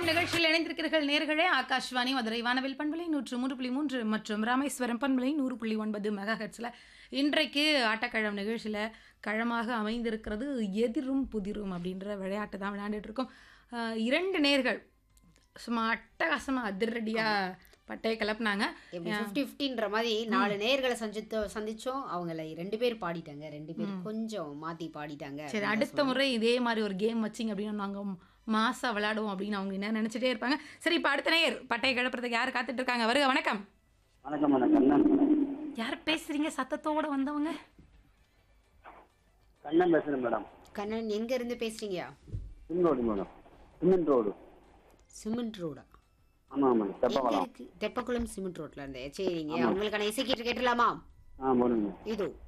நிகழ்ச்சியில் இணைந்திருக்கிறீர்கள் நேர்களே ஆகாஷ்வாணி மதுரை வானவில் பண்பலை நூற்று மூன்று புள்ளி மூன்று மற்றும் ராமேஸ்வரம் பண்பலை நூறு புள்ளி ஒன்பது மெகா ஹெட்ஸில் இன்றைக்கு ஆட்டக்கழம் நிகழ்ச்சியில் கழமாக அமைந்திருக்கிறது எதிரும் புதிரும் அப்படின்ற விளையாட்டு தான் விளையாண்டுட்டு இருக்கோம் ஆஹ் இரண்டு நேர்கள் சும்மா அட்டகாசமாக அதிரடியாக பட்டையை கிளப்புனாங்க எப்படி ஃபிஃப்டி ஃபிஃப்டின்ற மாதிரி நாலு நேர்களை சந்தித்தோ சந்திச்சோம் அவங்கள ரெண்டு பேர் பாடிட்டாங்க ரெண்டு பேர் கொஞ்சம் மாத்தி பாடிட்டாங்க சரி அப்படின்னு அடுத்த முறை இதே மாதிரி ஒரு கேம் வச்சிங்க அப்படின்னு நாங்கள் மாசா விளையாடுவோம் அப்படின்னு அவங்க என்ன நினச்சிட்டே இருப்பாங்க சரி இப்போ அடுத்த நேயர் பட்டையை கிளப்புறதுக்கு யார் காத்துட்டு இருக்காங்க வருக வணக்கம் வணக்கம் மேடம் கண்ணன் யார் பேசுறீங்க சத்தத்தோட வந்தவங்க கண்ணன் பேசுறேன் மேடம் கண்ணன் எங்க இருந்து பேசுறீங்க சிம் road madam cement road cement ரோடா ஆமாம் மேடம் எங்க தெப்பகுளம் இருக்கு தெப்பக்குளம் சிமெண்ட் ரோட்ல இருந்து சரிங்க உங்களுக்கான இசைக்கீட்டு கேட்டலாமா ஆ போடுங்க இதோ